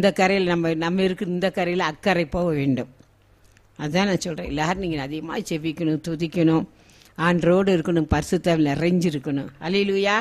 இந்த கரையில் நம்ம நம்ம இருக்கிற இந்த கரையில் அக்கறை போக வேண்டும் அதான் நான் சொல்கிறேன் எல்லாரும் நீங்கள் அதிகமாக செவிக்கணும் துதிக்கணும் ஆண்டரோடு இருக்கணும் பரிசுத்தாவில் நிறைஞ்சிருக்கணும் அலையிலுயா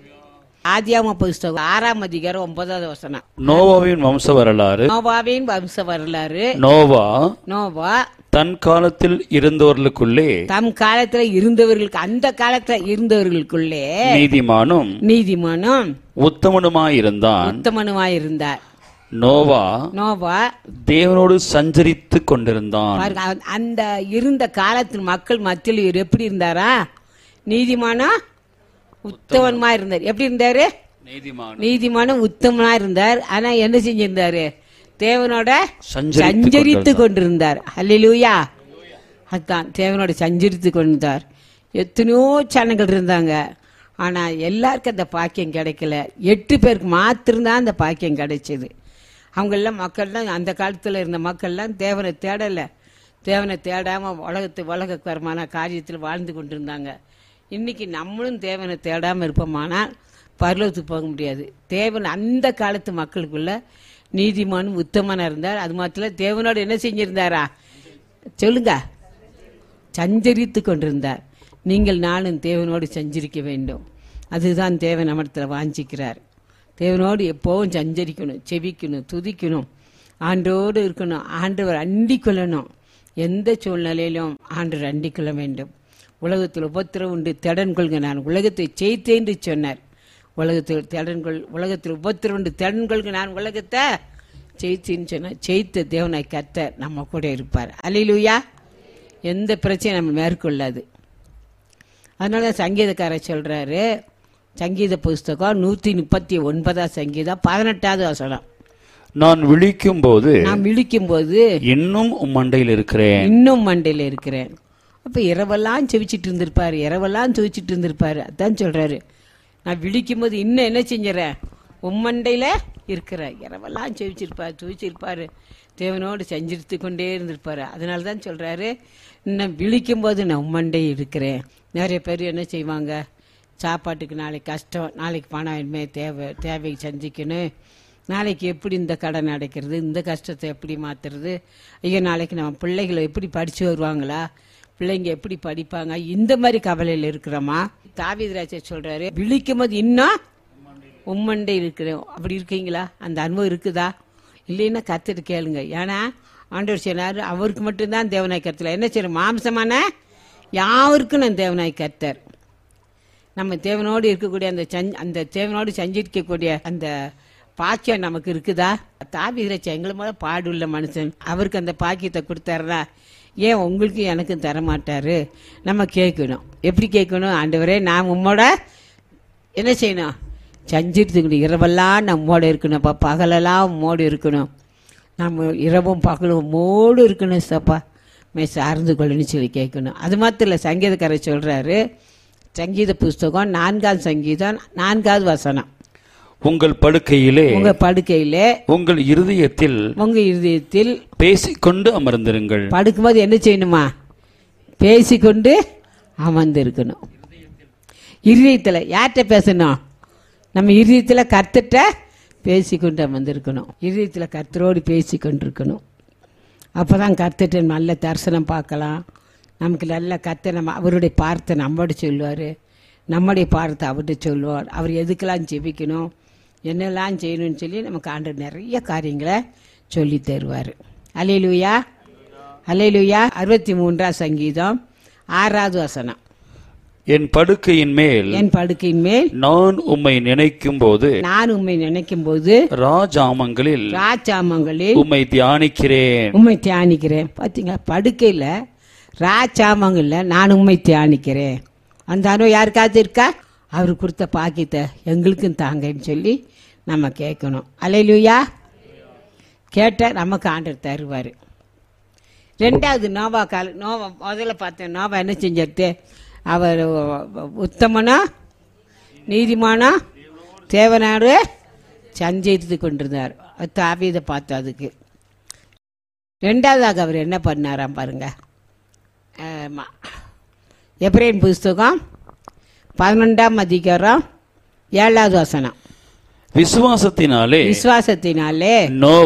ஆதியாம புஸ்தகம் ஆறாம் அதிகாரம் ஒன்பதாவது வசனம் நோவாவின் வம்ச வரலாறு நோவாவின் வம்ச வரலாறு நோவா நோவா தன் காலத்தில் இருந்தவர்களுக்குள்ளே தம் காலத்துல இருந்தவர்களுக்கு அந்த காலத்துல இருந்தவர்களுக்குள்ளே நீதிமானும் நீதிமானும் உத்தமனுமாயிருந்தான் உத்தமனுமாயிருந்தார் நோவா நோவா தேவனோடு சஞ்சரித்து கொண்டிருந்தான் பாருங்க அவன் அந்த இருந்த காலத்தில் மக்கள் மத்தியில் இவர் எப்படி இருந்தாரா நீதிமானா உத்தமனுமா இருந்தார் எப்படி இருந்தாரு நீதிமான் நீதிமானும் உத்தமனா இருந்தார் ஆனா என்ன செஞ்சிருந்தாரு தேவனோட சஞ்சரித்து சஞ்சரித்து கொண்டிருந்தார் அல்லேலூயா அதுதான் தேவனோட சஞ்சரித்து கொண்டிருந்தார் எத்தனையோ சேனல்கள் இருந்தாங்க ஆனா எல்லாருக்கும் அந்த பாக்கியம் கிடைக்கல எட்டு பேருக்கு மாத்திரம்தான் அந்த பாக்கியம் கிடைச்சது அவங்கெல்லாம் மக்கள்லாம் அந்த காலத்துல இருந்த மக்கள்லாம் தேவனை தேடல தேவனை தேடாம உலகத்து உலகக்கரமான காரியத்தில் வாழ்ந்து கொண்டிருந்தாங்க இன்னைக்கு நம்மளும் தேவனை தேடாம இருப்போமானால் பரலோகத்துக்கு போக முடியாது தேவன் அந்த காலத்து மக்களுக்குள்ள நீதிமானும் உத்தமனா இருந்தார் அது மாத்திரம் தேவனோடு என்ன செஞ்சிருந்தாரா சொல்லுங்க சஞ்சரித்து கொண்டிருந்தார் நீங்கள் நானும் தேவனோடு சஞ்சரிக்க வேண்டும் அதுதான் தேவன் நம்மிடத்தில் வாஞ்சிக்கிறார் தேவனோடு எப்போவும் சஞ்சரிக்கணும் செபிக்கணும் துதிக்கணும் ஆண்டோடு இருக்கணும் ஆண்டவர் அண்டிக் கொள்ளணும் எந்த சூழ்நிலையிலும் ஆண்டவர் அண்டிக் கொள்ள வேண்டும் உலகத்தில் உபத்திரம் உண்டு திடன் கொள்க நான் உலகத்தை ஜெயித்தேன் என்று சொன்னார் உலகத்தில் திடன் கொள் உலகத்தில் உபத்திரம் உண்டு திடன் கொள்க நான் உலகத்தை ஜெயித்தேன்னு சொன்னார் ஜெயித்த தேவனாய் கத்த நம்ம கூட இருப்பார் அலையிலுயா எந்த பிரச்சனையும் நம்ம மேற்கொள்ளாது அதனால தான் சங்கீதக்காரர் சொல்றாரு சங்கீத புஸ்தகம் நூத்தி முப்பத்தி ஒன்பதாம் சங்கீதம் பதினெட்டாவது வசனம் நான் விழிக்கும் போது நான் விழிக்கும் போது இன்னும் உம் மண்டையில் இருக்கிறேன் இன்னும் மண்டையில இருக்கிறேன் அப்ப இரவெல்லாம் செவிச்சிட்டு இருந்திருப்பாரு இரவெல்லாம் துவிச்சிட்டு இருந்திருப்பாரு அதான் சொல்றாரு நான் விழிக்கும் போது இன்னும் என்ன செஞ்சுறேன் உம்மண்டையில இருக்கிற இரவெல்லாம் செவிச்சிருப்பாரு துவிச்சிருப்பாரு தேவனோடு சஞ்சரித்து கொண்டே இருந்திருப்பாரு அதனால தான் சொல்றாரு இன்னும் விழிக்கும் போது நான் உம்மண்டை இருக்கிறேன் நிறைய பேர் என்ன செய்வாங்க சாப்பாட்டுக்கு நாளைக்கு கஷ்டம் நாளைக்கு பணம் இனிமே தேவை தேவை சந்திக்கணும் நாளைக்கு எப்படி இந்த கடன் அடைக்கிறது இந்த கஷ்டத்தை எப்படி மாத்துறது ஐயோ நாளைக்கு நம்ம பிள்ளைகளை எப்படி படிச்சு வருவாங்களா பிள்ளைங்க எப்படி படிப்பாங்க இந்த மாதிரி கவலையில் இருக்கிறோமா தாவிதராஜ சொல்றாரு விழிக்கும் போது இன்னும் உம்மண்டை இருக்கிறோம் அப்படி இருக்கீங்களா அந்த அனுபவம் இருக்குதா இல்லைன்னா கத்துட்டு கேளுங்க ஏன்னா ஆண்டவர் சொன்னார் அவருக்கு மட்டும்தான் தேவனாய் கருத்தில் என்ன செய்யணும் மாம்சமான யாருக்கும் நான் தேவனாய் கர்த்தர் நம்ம தேவனோடு இருக்கக்கூடிய அந்த சஞ் அந்த தேவனோடு சஞ்சரிக்கக்கூடிய அந்த பாக்கியம் நமக்கு இருக்குதா தாவிதிரச்ச எங்களை மேல பாடுள்ள மனுஷன் அவருக்கு அந்த பாக்கியத்தை கொடுத்தாருனா ஏன் உங்களுக்கு எனக்கும் தர மாட்டாரு நம்ம கேட்கணும் எப்படி கேட்கணும் ஆண்டவரே நான் உம்மோட என்ன செய்யணும் சஞ்சரித்துக்கணும் இரவெல்லாம் நம்மோட இருக்கணும்ப்பா பகலெல்லாம் உம்மோடு இருக்கணும் நம்ம இரவும் பகலும் மோடு இருக்கணும் சப்பா மே சார்ந்து கொள்ளணும்னு சொல்லி கேட்கணும் அது மாத்திரம் இல்லை சங்கீதக்காரர் சொல்றாரு சங்கீத புஸ்தகம் நான்காவது சங்கீதம் நான்காவது வசனம் உங்கள் படுக்கையிலே உங்க படுக்கையிலே உங்கள் இருதயத்தில் உங்க இருதயத்தில் பேசிக்கொண்டு அமர்ந்திருங்கள் படுக்கும்போது என்ன செய்யணுமா பேசிக்கொண்டு அமர்ந்திருக்கணும் இருதயத்தில் யார்கிட்ட பேசணும் நம்ம இருதயத்தில் கர்த்தட்ட பேசிக்கொண்டு அமர்ந்திருக்கணும் இருதயத்தில் கர்த்தரோடு பேசிக்கொண்டு இருக்கணும் அப்போ தான் கர்த்தட்ட நல்ல தரிசனம் பார்க்கலாம் நமக்கு நல்ல கர்த்தர் நம்ம அவருடைய பார்த்தை நம்மோட சொல்லுவார் நம்முடைய பார்த்தை அவர்கிட்ட சொல்லுவார் அவர் எதுக்கெல்லாம் ஜெபிக்கணும் என்னெல்லாம் செய்யணும்னு சொல்லி நமக்கு ஆண்டு நிறைய காரியங்களை சொல்லி தருவார் அலையிலுயா அலையிலுயா அறுபத்தி மூன்றாம் சங்கீதம் ஆறாவது வசனம் என் படுக்கையின் மேல் என் படுக்கையின் மேல் நான் உம்மை நினைக்கும் போது நான் உம்மை நினைக்கும் போது ராஜாமங்களில் ராஜாமங்களில் உம்மை தியானிக்கிறேன் உம்மை தியானிக்கிறேன் பார்த்தீங்களா படுக்கையில் ராஜாமங்கள்ல நான் உம்மை தியானிக்கிறேன் அந்த அனுபவம் யாருக்காவது இருக்கா அவர் கொடுத்த பாக்கியத்தை எங்களுக்கும் தாங்கன்னு சொல்லி நம்ம கேட்கணும் அலையிலுயா கேட்ட நமக்கு ஆண்டர் தருவார் ரெண்டாவது நோவா கால நோவா முதல்ல பார்த்தேன் நோவா என்ன செஞ்சிருது அவர் உத்தமனா நீதிமானா தேவனாடு சஞ்சரித்து கொண்டிருந்தார் தாவீதை பார்த்து அதுக்கு ரெண்டாவதாக அவர் என்ன பண்ணாராம் பாருங்க ஆமா. எப்ரேன் புஸ்தகம் பதினொன்றாம் அதிகாரம் ஏழாவது வசனம் விசுவாசத்தினாலே விசுவாசத்தினாலே நோ